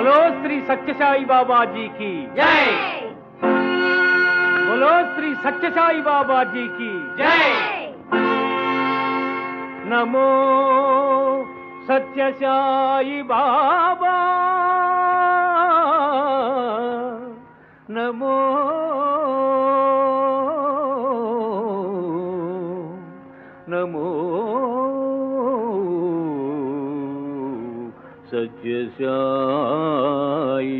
బోలో శ్రీ సత్యసాయి బాబాజీకి జై బోలో శ్రీ సత్యసాయి బాబాజీకి జై నమో సత్యసాయి బాబా నమో నమో సత్యసాయి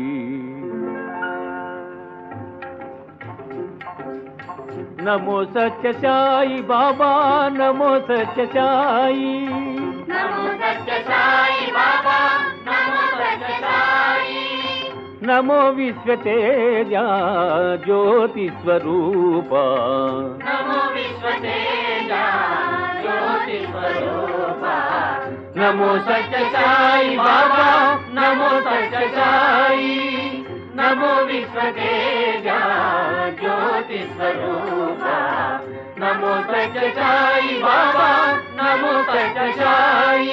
నమో సత్యసాయి బాబా నమో సత్యసాయి నమో సత్య సాయి బాబా నమో సత్య సాయి నమో విశ్వతేజ జ్యోతి స్వరూప నమో విశ్వతేజ జ్యోతి స్వరూప నమో సత్య సాయి బాబా నమో సత్య సాయి నమో విశ్వతేజ జ్యోతి స్వరూప నమో సత్య సాయి బాబా నమో సత్య సాయి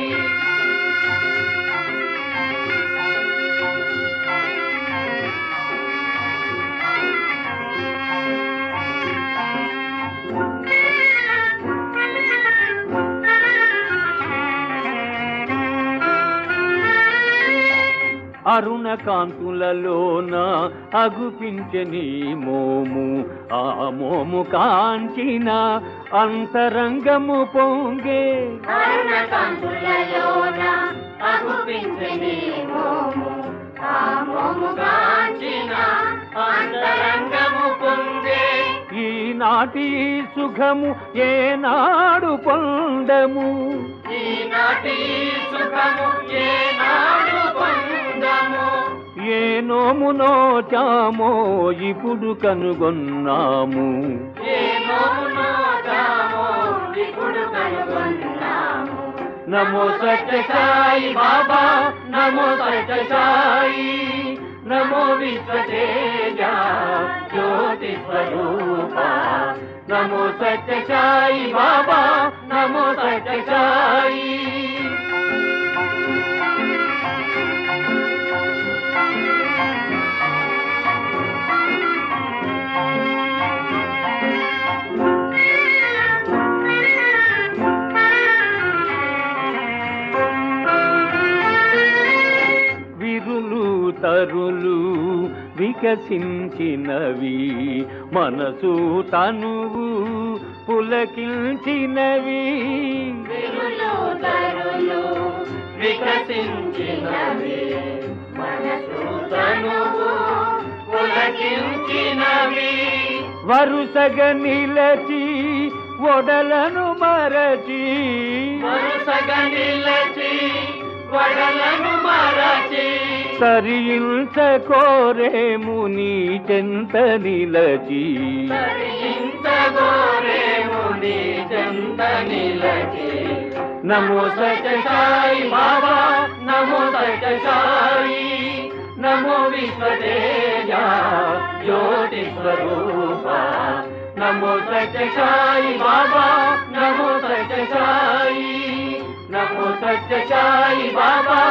అరుణ కాంతులలోన అగుపించని మోము ఆ మోము కాంచిన అంతరంగము పొంగే అరుణ కాంతులలోన అగుపించని మోము ఆ మోము కాంచిన అంతరంగము పొందే ఈనాటి సుఖము ఏనాడు పొందము ఈనాటి సుఖము ఏనాడు పొందము ఏ నోము నోచామో ఇప్పుడు కనుగొన్నాము ఏ నోమునో తామో ఇప్పుడు కనుగొన్నాము నమో సత్య సాయి బాబా నమో సత్య సాయి నమో విశ్వతేజ జ్యోతి స్వరూప నమో సత్య సాయి బాబా నమో సత్య సాయి విరులు తరులు వికసించినవి మనసు తనువు పులకించినవి విరులు తరులు వికసించినవి మనసు తనువు పులకించినవి వరుసగా నిలచి ఒడలను మరచి వరుసగా నిలచి వడలను మరచి సరించ కోరేము నీ చెంత నిలచి సరించగోరేము నీ చెంత నిలచి నమో సత్య సాయి బాబా నమో సత్య సాయి నమో విశ్వదేజ జ్యోతి స్వరూప నమో సత్య సాయి బాబా నమో సత్య సాయి నమో సత్య సాయి బాబా